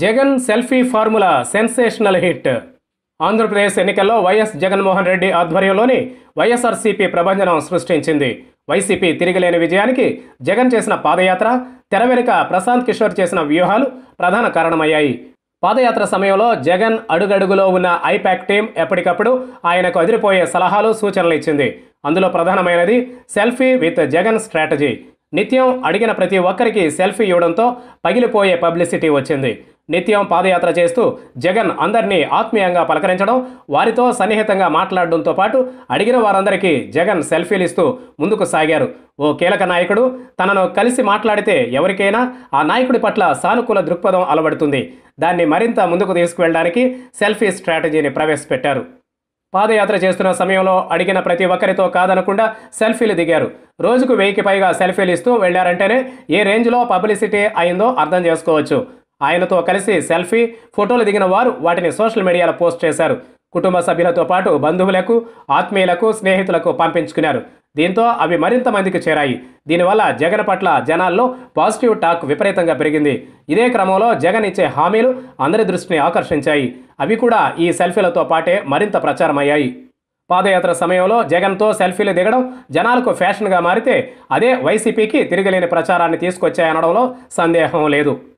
Jagan selfie formula sensational hit Andhra Pradesh ఎన్నికల్లో Y S Jaganmohan Reddy ఆధ్వర్యంలోని వైఎస్ఆర్సీపీ ప్రభంజనం సృష్టించింది వైసీపీ తిరిగిలేని విజయానికి జగన్ చేసిన పాదయాత్ర తెర వెనుక ప్రశాంత్ కిషోర్ చేసిన వ్యూహాలు ప్రధాన కారణమయ్యాయి పాదయాత్ర సమయంలో జగన్ అడుగడుగులో ఉన్న ఐపాక్ టీం ఎప్పటికప్పుడు ఆయనకు అదిరిపోయే సలహాలు సూచనలు ఇచ్చింది అందులో ప్రధానమైనది సెల్ఫీ విత్ జగన్ స్ట్రాటజీ నిత్యం అడిగిన ప్రతి ఒక్కరికి సెల్ఫీ ఇవ్వడంతో పగిలిపోయే పబ్లిసిటీ వచ్చింది నిత్యం పాదయాత్ర చేస్తూ జగన్ అందరినీ ఆత్మీయంగా పలకరించడం వారితో సన్నిహితంగా మాట్లాడడంతో పాటు అడిగిన వారందరికీ జగన్ సెల్ఫీలు ఇస్తూ ముందుకు సాగారు ఓ కీలక నాయకుడు తనను కలిసి మాట్లాడితే ఎవరికైనా ఆ నాయకుడి పట్ల సానుకూల దృక్పథం అలవడుతుంది దాన్ని మరింత ముందుకు తీసుకువెళ్ళడానికి సెల్ఫీ స్ట్రాటజీని ప్రవేశపెట్టారు పాదయాత్ర చేస్తున్న సమయంలో అడిగిన ప్రతి ఒక్కరితో కాదనకుండా సెల్ఫీలు దిగారు రోజుకు వెయ్యికి పైగా సెల్ఫీలు ఇస్తూ వెళ్లారంటేనే ఏ రేంజ్లో పబ్లిసిటీ అయిందో అర్థం చేసుకోవచ్చు ఆయనతో కలిసి సెల్ఫీ ఫోటోలు దిగిన వారు వాటిని సోషల్ మీడియాలో పోస్ట్ చేశారు కుటుంబ సభ్యులతో పాటు బంధువులకు ఆత్మీయులకు స్నేహితులకు పంపించుకున్నారు దీంతో అవి మరింత మందికి చేరాయి దీనివల్ల జగన్ పట్ల జనాల్లో పాజిటివ్ టాక్ విపరీతంగా పెరిగింది ఇదే క్రమంలో జగన్ ఇచ్చే హామీలు అందరి దృష్టిని ఆకర్షించాయి అవి కూడా ఈ సెల్ఫీలతో పాటే మరింత ప్రచారమయ్యాయి పాదయాత్ర సమయంలో జగన్తో సెల్ఫీలు దిగడం జనాలకు ఫ్యాషన్గా మారితే అదే వైసీపీకి తిరిగిలేని ప్రచారాన్ని తీసుకొచ్చాయనడంలో సందేహం లేదు